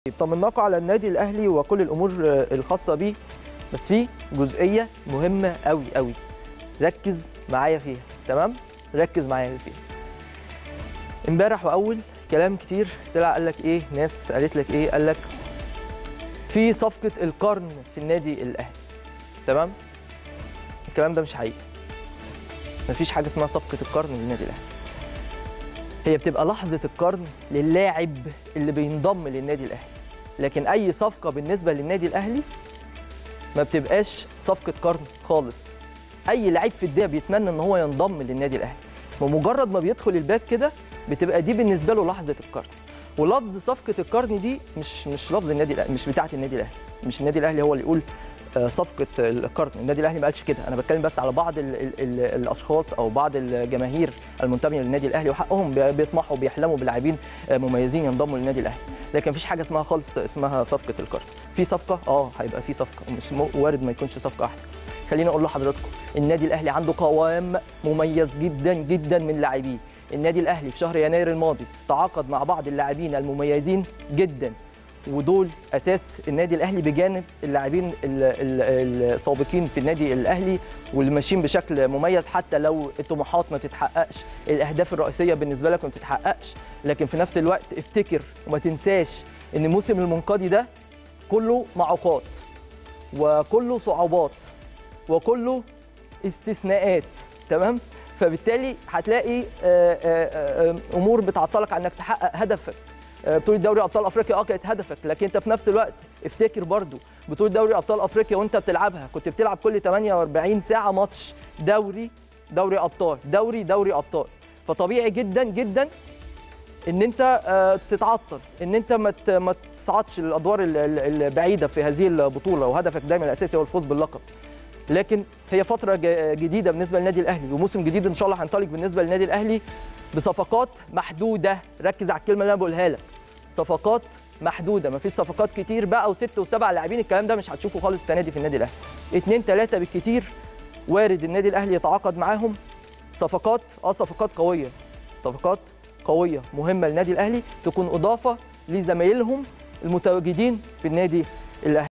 طمناكم على النادي الاهلي وكل الامور آه، الخاصه بيه بس في جزئيه مهمه قوي قوي ركز معايا فيها تمام ركز معايا فيها امبارح واول كلام كتير طلع قال لك ايه ناس قالت لك ايه قال لك في صفقه القرن في النادي الاهلي تمام الكلام ده مش حقيقي مفيش حاجه اسمها صفقه القرن للنادي الاهلي هي بتبقى لحظه القرن للاعب اللي بينضم للنادي الاهلي لكن اي صفقه بالنسبه للنادي الاهلي ما بتبقاش صفقه قرن خالص اي لعيب في الدنيا بيتمنى ان هو ينضم للنادي الاهلي بمجرد ما بيدخل الباب كده بتبقى دي بالنسبه له لحظه القرن ولفظ صفقه القرن دي مش مش لفظ النادي الأهلي مش بتاعه النادي الاهلي مش النادي الاهلي هو اللي يقول آه، صفقه القرن النادي الاهلي ما قالش كده انا بتكلم بس على بعض ال ال ال الاشخاص او بعض الجماهير المنتميه للنادي الاهلي وحقهم بي- بيطمحوا بيحلموا بلاعبين آه، مميزين ينضموا للنادي الاهلي لكن مفيش حاجه اسمها خالص اسمها صفقه القرن في صفقه اه هيبقى في صفقه ومش م- وارد ما يكونش صفقه واحده خليني اقول لحضراتكم النادي الاهلي عنده قوام مميز جدا جدا من لاعبيه النادي الاهلي في شهر يناير الماضي تعاقد مع بعض اللاعبين المميزين جدا ودول اساس النادي الاهلي بجانب اللاعبين ال- ال- السابقين في النادي الاهلي واللي ماشيين بشكل مميز حتى لو الطموحات ما تتحققش الاهداف الرئيسيه بالنسبه لك ما تتحققش لكن في نفس الوقت افتكر وما تنساش ان الموسم المنقضي ده كله معوقات وكله صعوبات وكله استثناءات تمام فبالتالي هتلاقي آه، آه، آه، امور بتعطلك عن انك تحقق هدفك آه، بطوله دوري ابطال افريقيا اه كانت هدفك لكن انت في نفس الوقت افتكر برضو بطوله دوري ابطال افريقيا وانت بتلعبها كنت بتلعب كل 48 ساعه ماتش دوري دوري ابطال دوري دوري ابطال فطبيعي جدا جدا ان انت آه، تتعطل ان انت ما ت- ما تصعدش الادوار ال- ال- البعيده في هذه البطوله وهدفك دايما الاساسي هو الفوز باللقب لكن هي فتره ج- جديده بالنسبه للنادي الاهلي وموسم جديد ان شاء الله هينطلق بالنسبه للنادي الاهلي بصفقات محدوده ركز على الكلمه اللي انا بقولها لك صفقات محدوده مفيش صفقات كتير بقى وست وسبع لاعبين الكلام ده مش هتشوفه خالص السنه دي في النادي الاهلي اتنين تلاته بالكتير وارد النادي الاهلي يتعاقد معاهم صفقات اه صفقات قويه صفقات قويه مهمه للنادي الاهلي تكون اضافه لزمايلهم المتواجدين في النادي الاهلي